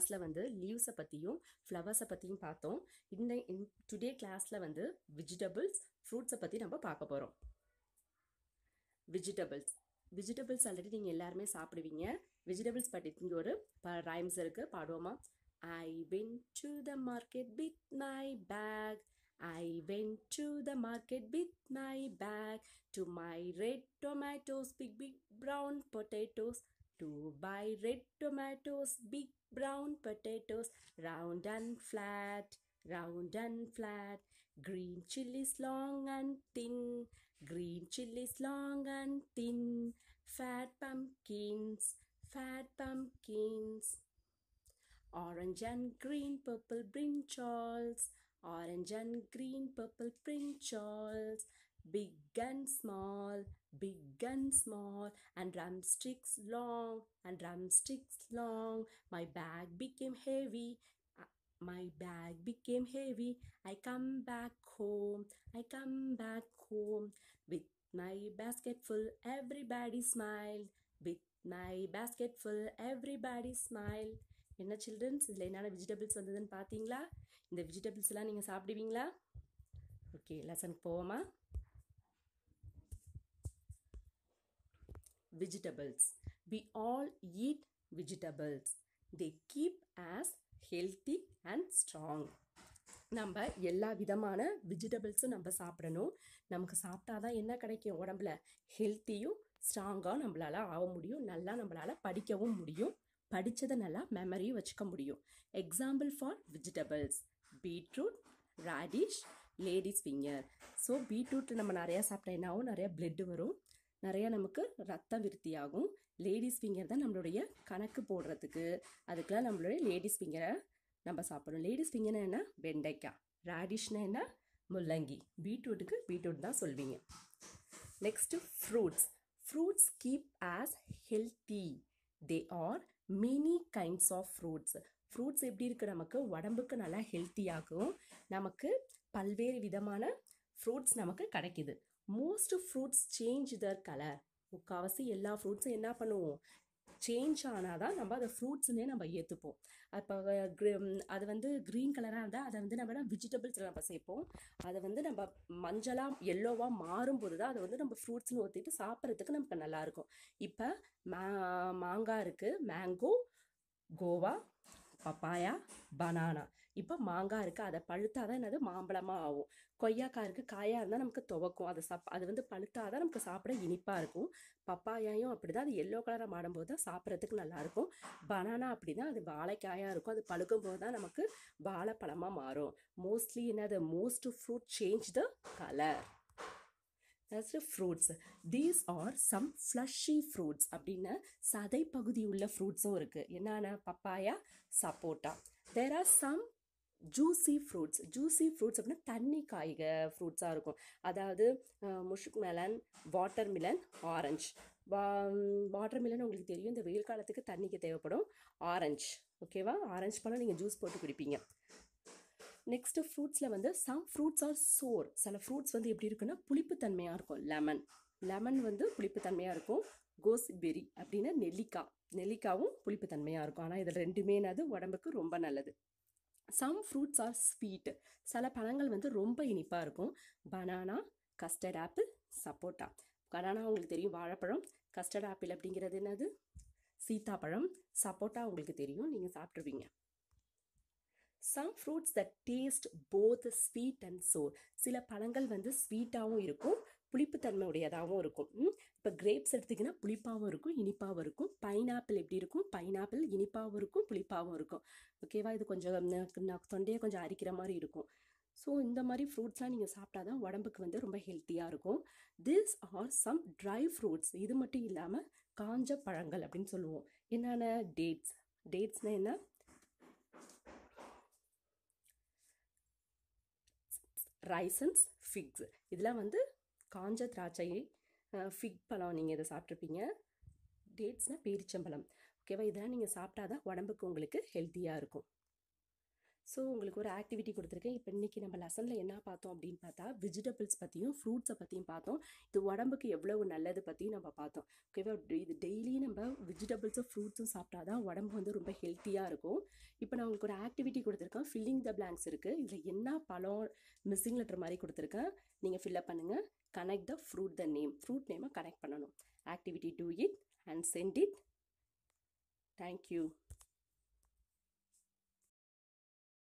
கிளாஸில் வந்து லீவ்ஸை பற்றியும் ஃப்ளவர்ஸை பற்றியும் பார்த்தோம் இந்த இன் டுடே கிளாஸில் வந்து வெஜிடபிள்ஸ் ஃப்ரூட்ஸை பற்றி நம்ம பார்க்க போகிறோம் வெஜிடபிள்ஸ் வெஜிடபிள்ஸ் ஆல்ரெடி நீங்கள் எல்லாருமே சாப்பிடுவீங்க வெஜிடபிள்ஸ் பற்றி இங்கே ஒரு ரைம்ஸ் இருக்குது பாடுவோமா I went to the market with my bag I went to the market with my bag to my red tomatoes, big, big brown potatoes. To buy red tomatoes, big brown potatoes, round and flat, round and flat. Green chilies long and thin, green chilies long and thin. Fat pumpkins, fat pumpkins. Orange and green, purple brinjals orange and green, purple brinjals, big and small, big and small, and drumsticks long, and drumsticks long. My bag became heavy. uh, My bag became heavy. I come back home. I come back home with my basket full. Everybody smiled. With my basket full, everybody smiled. என்ன childrens இதில் என்னென்ன vegetables வந்ததுன்னு பார்த்தீங்களா இந்த vegetables எல்லாம் நீங்கள் சாப்பிடுவீங்களா okay லெசனுக்கு போவோமா vegetables we all eat vegetables they keep us healthy and strong நம்ம எல்லா விதமான வெஜிடபிள்ஸும் நம்ம சாப்பிடணும் நமக்கு சாப்பிட்டாதான் என்ன கிடைக்கும் உடம்புல ஹெல்த்தியும் ஸ்ட்ராங்காக நம்மளால ஆக முடியும் நல்லா நம்மளால படிக்கவும் முடியும் படித்ததை நல்லா மெமரியும் வச்சுக்க முடியும் example for vegetables beetroot radish ladies finger so beetroot நம்ம நிறையா சாப்பிட்டா என்ன ஆகும் நிறையா பிளட் வரும் நிறையா நமக்கு ரத்தம் விருத்தியாகும் லேடிஸ் ஃபிங்கர் தான் நம்மளுடைய கணக்கு போடுறதுக்கு அதுக்கெல்லாம் நம்மளுடைய லேடிஸ் ஃபிங்கரை நம்ம சாப்பிடணும் லேடிஸ் ஃபிங்கர்னா என்ன வெண்டைக்காய் ராடிஷ்னா என்ன முள்ளங்கி பீட்ரூட்டுக்கு பீட்ரூட் தான் சொல்வீங்க next fruits fruits keep us healthy they are many kinds of fruits fruits எப்படி இருக்குது நமக்கு உடம்புக்கு நல்லா ஹெல்த்தியாகும் நமக்கு பல்வேறு விதமான ஃப்ரூட்ஸ் நமக்கு கிடைக்குது most fruits change their colour முக்கால்வாசி எல்லா ஃப்ரூட்ஸும் என்ன பண்ணுவோம் சேஞ்ச் ஆனால் தான் நம்ம அதை ஃப்ரூட்ஸ்னே நம்ம ஏற்றுப்போம் அப்போ அது வந்து க்ரீன் கலராக இருந்தால் அதை வந்து நம்ம வெஜிடபிள்ஸில் நம்ம சேர்ப்போம் அதை வந்து நம்ம மஞ்சளாக எல்லோவாக மாறும்போது தான் அதை வந்து நம்ம ஃப்ரூட்ஸ்னு ஊற்றிட்டு சாப்பிட்றதுக்கு நமக்கு நல்லாயிருக்கும் இப்போ மா மாங்காய் இருக்குது மேங்கோ கோவா பப்பாயா பனானா இப்போ மாங்காய் இருக்குது அதை பழுத்தா தான் என்னது மாம்பழமாக ஆகும் கொய்யாக்காய் இருக்குது காயாக இருந்தால் நமக்கு துவக்கும் அதை சாப் அது வந்து பழுத்தா தான் நமக்கு சாப்பிட இனிப்பாக இருக்கும் பப்பாயாயும் அப்படி தான் அது எல்லோ கலராக மாடும்போது தான் சாப்பிட்றதுக்கு நல்லாயிருக்கும் பனானா அப்படி தான் அது வாழைக்காயாக இருக்கும் அது பழுக்கும் போது தான் நமக்கு வாழைப்பழமாக மாறும் மோஸ்ட்லி என்னது most fruit change the colour that's fruits these are some fleshy fruits அப்படின்னு சதை பகுதி உள்ள ஃப்ரூட்ஸும் இருக்குது என்னென்ன papaya sapota there are some juicy fruits juicy fruits அப்படின்னா தண்ணி காய்க ஃப்ரூட்ஸாக இருக்கும் அதாவது musk melon water melon orange வா வாட்டர் மிலன் உங்களுக்கு தெரியும் இந்த வெயில் காலத்துக்கு தண்ணிக்கு தேவைப்படும் ஆரஞ்ச் ஓகேவா ஆரஞ்சு பழம் நீங்கள் ஜூஸ் போட்டு குடிப்பீங்க நெக்ஸ்ட்டு ஃப்ரூட்ஸில் வந்து சம் ஃப்ரூட்ஸ் ஆர் சோர் சில ஃப்ரூட்ஸ் வந்து எப்படி இருக்குன்னா புளிப்புத்தன்மையாக இருக்கும் லெமன் லெமன் வந்து புளிப்புத்தன்மையாக இருக்கும் கோஸ்பெரி அப்படின்னா நெல்லிக்காய் நெல்லிக்காவும் புளிப்புத்தன்மையாக இருக்கும் ஆனால் இதில் ரெண்டுமே அது உடம்புக்கு ரொம்ப நல்லது சம் ஃப்ரூட்ஸ் ஆர் ஸ்வீட் சில பழங்கள் வந்து ரொம்ப இனிப்பாக இருக்கும் banana custard apple sapota banana உங்களுக்கு தெரியும் வாழைப்பழம் கஸ்டர்ட் ஆப்பிள் அப்படிங்கிறது என்னது சீத்தாப்பழம் சப்போட்டா உங்களுக்கு தெரியும் நீங்கள் சாப்பிட்ருவீங்க some fruits that taste both sweet and sour சில பழங்கள் வந்து ஸ்வீட்டாகவும் இருக்கும் புளிப்புத்தன்மை உடையதாகவும் இருக்கும் இப்போ கிரேப்ஸ் எடுத்திங்கன்னா புளிப்பாகவும் இருக்கும் இனிப்பாகவும் இருக்கும் பைனாப்பிள் எப்படி இருக்கும் பைனாப்பிள் இனிப்பாகவும் இருக்கும் புளிப்பாகவும் இருக்கும் ஓகேவா இது கொஞ்சம் தொண்டையை கொஞ்சம் அரிக்கிற மாதிரி இருக்கும் ஸோ இந்த மாதிரி ஃப்ரூட்ஸ்லாம் நீங்கள் சாப்பிட்டா தான் உடம்புக்கு வந்து ரொம்ப ஹெல்த்தியாக இருக்கும் this are some dry fruits இது மட்டும் இல்லாமல் காஞ்ச பழங்கள் அப்படின்னு சொல்லுவோம் என்னென்ன டேட்ஸ் டேட்ஸ்னால் என்ன ரைசன்ஸ் ஃபிக்ஸ் இதெல்லாம் வந்து காஞ்ச திராட்சை ஃபிக் பழம் நீங்கள் இதை சாப்பிட்ருப்பீங்க டேட்ஸ்னால் பேரிச்சம்பழம் ஓகேவா இதெல்லாம் நீங்கள் சாப்பிட்டா தான் உடம்புக்கு உங்களுக்கு ஹெல்த்தியாக இருக்கும் ஸோ உங்களுக்கு ஒரு ஆக்டிவிட்டி கொடுத்துருக்கேன் இப்போ இன்றைக்கி நம்ம லெசனில் என்ன பார்த்தோம் அப்படின்னு பார்த்தா வெஜிடபிள்ஸ் பற்றியும் ஃப்ரூட்ஸை பற்றியும் பார்த்தோம் இது உடம்புக்கு எவ்வளவு நல்லது பற்றியும் நம்ம பார்த்தோம் ஓகேவா இது டெய்லி நம்ம வெஜிடபிள்ஸும் ஃப்ரூட்ஸும் சாப்பிட்டா தான் உடம்பு வந்து ரொம்ப ஹெல்த்தியாக இருக்கும் இப்போ நான் உங்களுக்கு ஒரு ஆக்டிவிட்டி கொடுத்துருக்கேன் ஃபில்லிங் த பிளாங்க்ஸ் இருக்குது இதில் என்ன பழம் மிஸ்ஸிங் லெட்டர் மாதிரி கொடுத்துருக்கேன் நீங்கள் ஃபில்லப் பண்ணுங்கள் connect the fruit the name fruit நேமை கனெக்ட் பண்ணணும் activity do it and send it thank you